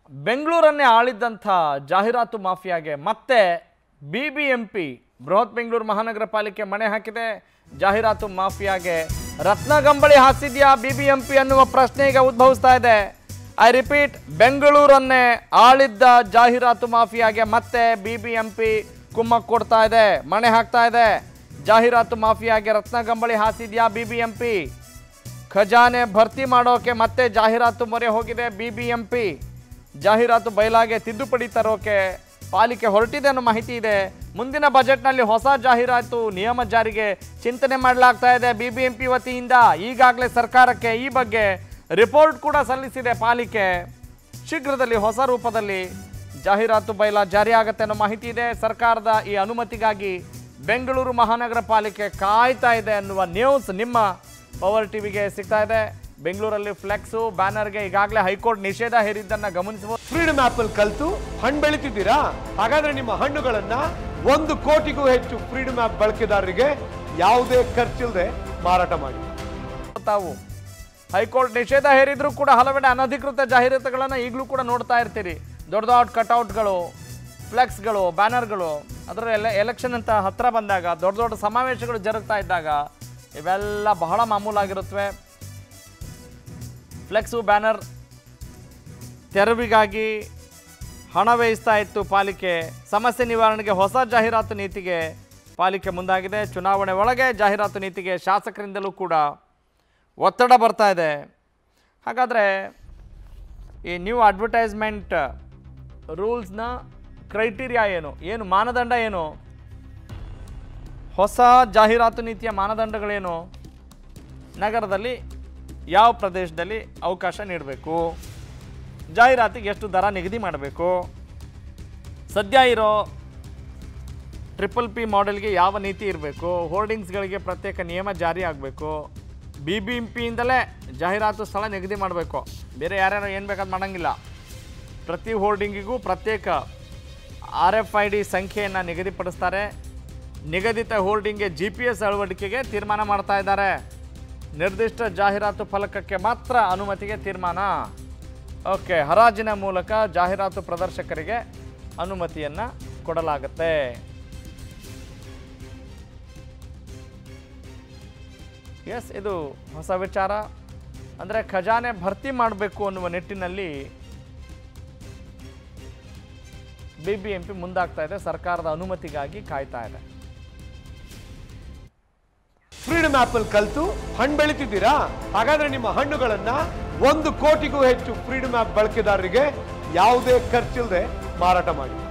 ಬೆಂಗಳೂರನ್ನೇ ಆಳಿದ್ದಂಥ ಜಾಹೀರಾತು ಮಾಫಿಯಾಗೆ ಮತ್ತೆ ಬಿ ಬಿ ಎಂ ಪಿ ಬೃಹತ್ ಬೆಂಗಳೂರು ಮಹಾನಗರ ಪಾಲಿಕೆ ಮಣೆ ಹಾಕಿದೆ ಜಾಹೀರಾತು ಮಾಫಿಯಾಗೆ ರತ್ನಗಂಬಳಿ ಹಾಸಿದ್ಯಾ ಬಿ ಬಿ ಎಂ ಪಿ ಅನ್ನುವ ಪ್ರಶ್ನೆ ಈಗ ಉದ್ಭವಿಸ್ತಾ ಇದೆ ಐ ರಿಪೀಟ್ ಬೆಂಗಳೂರನ್ನೇ ಆಳಿದ್ದ ಜಾಹೀರಾತು ಮಾಫಿಯಾಗೆ ಮತ್ತೆ ಬಿ ಬಿ ಎಂ ಪಿ ಕುಮ್ಮಕ್ ಕೊಡ್ತಾ ಇದೆ ಮಣೆ ಹಾಕ್ತಾ ಇದೆ ಜಾಹೀರಾತು ಮಾಫಿಯಾಗೆ ರತ್ನಗಂಬಳಿ ಹಾಸಿದ್ಯಾ ಬಿ ಬಿ ಎಂ ಪಿ ಖಜಾನೆ ಭರ್ತಿ ಮಾಡೋಕೆ ಮತ್ತೆ ಜಾಹೀರಾತು ಮೊರೆ ಹೋಗಿದೆ ಬಿ ಬಿ ಎಂ ಪಿ ಜಾಹೀರಾತು ಬಯಲಾಗೆ ತಿದ್ದುಪಡಿ ತರೋಕೆ ಪಾಲಿಕೆ ಹೊರಟಿದೆ ಅನ್ನೋ ಮಾಹಿತಿ ಇದೆ ಮುಂದಿನ ಬಜೆಟ್ನಲ್ಲಿ ಹೊಸ ಜಾಹೀರಾತು ನಿಯಮ ಜಾರಿಗೆ ಚಿಂತನೆ ಮಾಡಲಾಗ್ತಾ ಇದೆ ಬಿ ಬಿ ಎಂ ಪಿ ವತಿಯಿಂದ ಈಗಾಗಲೇ ಸರ್ಕಾರಕ್ಕೆ ಈ ಬಗ್ಗೆ ರಿಪೋರ್ಟ್ ಕೂಡ ಸಲ್ಲಿಸಿದೆ ಪಾಲಿಕೆ ಶೀಘ್ರದಲ್ಲಿ ಹೊಸ ರೂಪದಲ್ಲಿ ಜಾಹೀರಾತು ಬಯಲ ಜಾರಿಯಾಗತ್ತೆ ಅನ್ನೋ ಮಾಹಿತಿ ಇದೆ ಸರ್ಕಾರದ ಈ ಅನುಮತಿಗಾಗಿ ಬೆಂಗಳೂರು ಮಹಾನಗರ ಪಾಲಿಕೆ ಕಾಯ್ತಾ ಇದೆ ಅನ್ನುವ ನ್ಯೂಸ್ ನಿಮ್ಮ ಪವರ್ ಟಿವಿಗೆ ಸಿಗ್ತಾ ಇದೆ ಬೆಂಗಳೂರಲ್ಲಿ ಫ್ಲೆಕ್ಸು ಬ್ಯಾನರ್ಗೆ ಈಗಾಗಲೇ ಹೈಕೋರ್ಟ್ ನಿಷೇಧ ಹೇರಿದ್ದನ್ನು ಗಮನಿಸಬಹುದು ಫ್ರೀಡಮ್ ಆಪ್ ಅಲ್ಲಿ ಕಲ್ತು ಹಣ್ಣು ಬೆಳಿತಿದ್ದೀರಾ ಹಾಗಾದ್ರೆ ನಿಮ್ಮ ಹಣ್ಣುಗಳನ್ನ ಒಂದು ಕೋಟಿಗೂ ಹೆಚ್ಚು ಫ್ರೀಡಮ್ ಆಪ್ ಬಳಕೆದಾರರಿಗೆ ಯಾವುದೇ ಖರ್ಚಿಲ್ಲದೆ ಮಾರಾಟ ಮಾಡಿ ತಾವು ಹೈಕೋರ್ಟ್ ನಿಷೇಧ ಹೇರಿದ್ರು ಕೂಡ ಹಲವೆಡೆ ಅನಧಿಕೃತ ಜಾಹೀರಾತುಗಳನ್ನು ಈಗಲೂ ಕೂಡ ನೋಡ್ತಾ ಇರ್ತೀರಿ ದೊಡ್ಡ ದೊಡ್ಡ ಕಟೌಟ್ಗಳು ಫ್ಲೆಕ್ಸ್ಗಳು ಬ್ಯಾನರ್ಗಳು ಅದರ ಎಲ್ಲ ಎಲೆಕ್ಷನ್ ಅಂತ ಹತ್ರ ಬಂದಾಗ ದೊಡ್ಡ ದೊಡ್ಡ ಸಮಾವೇಶಗಳು ಜರುಗ್ತಾ ಇದ್ದಾಗ ಇವೆಲ್ಲ ಬಹಳ ಮಾಮೂಲಾಗಿರುತ್ತವೆ ಫ್ಲೆಕ್ಸು ಬ್ಯಾನರ್ ತೆರವಿಗಾಗಿ ಹಣ ವ್ಯಯಿಸ್ತಾ ಇತ್ತು ಪಾಲಿಕೆ ಸಮಸ್ಯೆ ನಿವಾರಣೆಗೆ ಹೊಸ ಜಾಹೀರಾತು ನೀತಿಗೆ ಪಾಲಿಕೆ ಮುಂದಾಗಿದೆ ಚುನಾವಣೆ ಒಳಗೆ ಜಾಹೀರಾತು ನೀತಿಗೆ ಶಾಸಕರಿಂದಲೂ ಕೂಡ ಒತ್ತಡ ಬರ್ತಾ ಇದೆ ಹಾಗಾದರೆ ಈ ನ್ಯೂ ಅಡ್ವರ್ಟೈಸ್ಮೆಂಟ್ ರೂಲ್ಸ್ನ ಕ್ರೈಟೀರಿಯಾ ಏನು ಏನು ಮಾನದಂಡ ಏನು ಹೊಸ ಜಾಹೀರಾತು ನೀತಿಯ ಮಾನದಂಡಗಳೇನು ನಗರದಲ್ಲಿ ಯಾವ ಪ್ರದೇಶದಲ್ಲಿ ಅವಕಾಶ ನೀಡಬೇಕು ಜಾಹೀರಾತಿಗೆ ಎಷ್ಟು ದರ ನಿಗದಿ ಮಾಡಬೇಕು ಸದ್ಯ ಇರೋ ಟ್ರಿಪಲ್ ಪಿ ಮಾಡೆಲ್ಗೆ ಯಾವ ನೀತಿ ಇರಬೇಕು ಹೋರ್ಡಿಂಗ್ಸ್ಗಳಿಗೆ ಪ್ರತ್ಯೇಕ ನಿಯಮ ಜಾರಿ ಆಗಬೇಕು ಬಿ ಬಿ ಎಂ ಪಿಯಿಂದಲೇ ಜಾಹೀರಾತು ಸ್ಥಳ ನಿಗದಿ ಮಾಡಬೇಕು ಬೇರೆ ಯಾರ್ಯಾರು ಏನು ಬೇಕಾದ್ ಮಾಡೋಂಗಿಲ್ಲ ಪ್ರತಿ ಹೋರ್ಡಿಂಗಿಗೂ ಪ್ರತ್ಯೇಕ ಆರ್ ಎಫ್ ಐ ಡಿ ಸಂಖ್ಯೆಯನ್ನು ನಿಗದಿಪಡಿಸ್ತಾರೆ ನಿಗದಿತ ಹೋರ್ಡಿಂಗ್ಗೆ ಜಿ ಪಿ ಎಸ್ ಅಳವಡಿಕೆಗೆ ತೀರ್ಮಾನ ಮಾಡ್ತಾ ಇದ್ದಾರೆ ನಿರ್ದಿಷ್ಟ ಜಾಹೀರಾತು ಫಲಕಕ್ಕೆ ಮಾತ್ರ ಅನುಮತಿಗೆ ತೀರ್ಮಾನ ಓಕೆ ಹರಾಜಿನ ಮೂಲಕ ಜಾಹೀರಾತು ಪ್ರದರ್ಶಕರಿಗೆ ಅನುಮತಿಯನ್ನು ಕೊಡಲಾಗುತ್ತೆ ಎಸ್ ಇದು ಹೊಸ ವಿಚಾರ ಅಂದರೆ ಖಜಾನೆ ಭರ್ತಿ ಮಾಡಬೇಕು ಅನ್ನುವ ನಿಟ್ಟಿನಲ್ಲಿ ಬಿ ಬಿ ಎಂ ಪಿ ಮುಂದಾಗ್ತಾ ಇದೆ ಸರ್ಕಾರದ ಅನುಮತಿಗಾಗಿ ಕಾಯ್ತಾ ಇದೆ ಫ್ರೀಡಮ್ ಆಪ್ ಅಲ್ಲಿ ಕಲ್ತು ಹಣ್ಣು ಬೆಳಿತಿದ್ದೀರಾ ಹಾಗಾದ್ರೆ ನಿಮ್ಮ ಹಣ್ಣುಗಳನ್ನ ಒಂದು ಕೋಟಿಗೂ ಹೆಚ್ಚು ಫ್ರೀಡಮ್ ಆಪ್ ಬಳಕೆದಾರರಿಗೆ ಯಾವುದೇ ಖರ್ಚಿಲ್ಲದೆ ಮಾರಾಟ ಮಾಡಿ